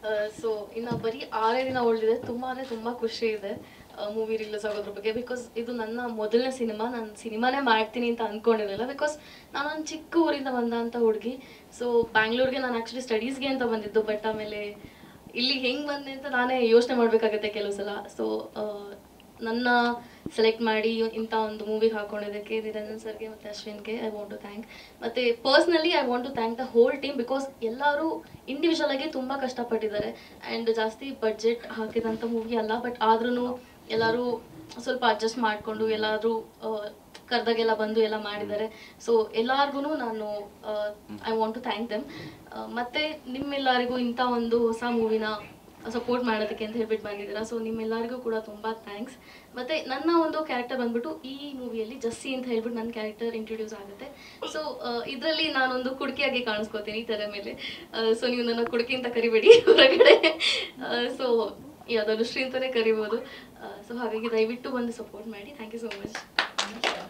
so ಇನ್ನು ಬರೀ ಆರೇ ದಿನ ಉಳಿದಿದೆ ತುಂಬಾ ತುಂಬ ಖುಷಿ ಇದೆ ಮೂವಿ ರಿಲೀಸ್ ಆಗೋದ್ರ ಬಗ್ಗೆ ಬಿಕಾಸ್ ಇದು ನನ್ನ ಮೊದಲನೇ ಸಿನಿಮಾ ನಾನು ಸಿನಿಮಾನೇ ಮಾಡ್ತೀನಿ ಅಂತ ಅಂದ್ಕೊಂಡಿರಲಿಲ್ಲ ಬಿಕಾಸ್ ನಾನೊಂದು ಚಿಕ್ಕ ಊರಿಂದ ಬಂದಂಥ ಹುಡುಗಿ ಸೊ ಬ್ಯಾಂಗ್ಳೂರ್ಗೆ ನಾನು ಆ್ಯಕ್ಚುಲಿ ಸ್ಟಡೀಸ್ಗೆ ಅಂತ ಬಂದಿದ್ದು ಬಟ್ ಆಮೇಲೆ ಇಲ್ಲಿ ಹೆಂಗೆ ಬಂದೆ ಅಂತ ನಾನೇ ಯೋಚನೆ ಮಾಡಬೇಕಾಗತ್ತೆ ಕೆಲವು ಸಲ ಸೊ ನನ್ನ ಸೆಲೆಕ್ಟ್ ಮಾಡಿ ಇಂಥ ಒಂದು ಮೂವಿಗೆ ಹಾಕೊಂಡಿದ್ದಕ್ಕೆ ನಿರಂಜನ್ ಸರ್ಗೆ ಮತ್ತು ಅಶ್ವಿನ್ಗೆ ಐ ವಾಂಟ್ ಟು ಥ್ಯಾಂಕ್ ಮತ್ತು personally I want to thank the whole team because ಎಲ್ಲರೂ ಇಂಡಿವಿಜುವಲ್ ಆಗಿ ತುಂಬ ಕಷ್ಟಪಟ್ಟಿದ್ದಾರೆ ಆ್ಯಂಡ್ ಜಾಸ್ತಿ ಬಡ್ಜೆಟ್ ಹಾಕಿದಂಥ ಮೂವಿ ಅಲ್ಲ ಬಟ್ ಆದ್ರೂ ಎಲ್ಲರೂ ಸ್ವಲ್ಪ ಅಡ್ಜಸ್ಟ್ ಮಾಡಿಕೊಂಡು ಎಲ್ಲರೂ ಕರೆದಾಗೆಲ್ಲ ಬಂದು ಎಲ್ಲ ಮಾಡಿದ್ದಾರೆ ಸೊ ಎಲ್ಲಾರ್ಗು ನಾನು I want to thank them ಮತ್ತು ನಿಮ್ಮೆಲ್ಲರಿಗೂ ಇಂಥ ಒಂದು ಹೊಸ ಮೂವಿನ ಸಪೋರ್ಟ್ ಮಾಡೋದಕ್ಕೆ ಅಂತ ಹೇಳ್ಬಿಟ್ಟು ಬಂದಿದ್ದೀರಾ ಸೊ ನಿಮ್ಮೆಲ್ಲರಿಗೂ ಕೂಡ ತುಂಬ ಥ್ಯಾಂಕ್ಸ್ ಮತ್ತು ನನ್ನ ಒಂದು ಕ್ಯಾರೆಕ್ಟರ್ ಬಂದ್ಬಿಟ್ಟು ಈ ಮೂವಿಯಲ್ಲಿ ಜಸ್ಸಿ ಅಂತ ಹೇಳ್ಬಿಟ್ಟು ನನ್ನ ಕ್ಯಾರೆಕ್ಟರ್ ಇಂಟ್ರೊಡ್ಯೂಸ್ ಆಗುತ್ತೆ ಸೊ ಇದರಲ್ಲಿ ನಾನೊಂದು ಕುಡುಕಿಯಾಗಿ ಕಾಣಿಸ್ಕೋತೀನಿ ಈ ಥರ ಮೇಲೆ ಸೊ ನೀವು ನನ್ನ ಕುಡುಕಿ ಅಂತ ಕರಿಬೇಡಿ ಹೊರಗಡೆ ಸೊ ಯಾವುದಾದ್ರು ಶ್ರೀ ಅಂತಲೇ ಕರಿಬೋದು ಸೊ ಹಾಗಾಗಿ ದಯವಿಟ್ಟು ಬಂದು ಸಪೋರ್ಟ್ ಮಾಡಿ ಥ್ಯಾಂಕ್ ಯು ಸೋ ಮಚ್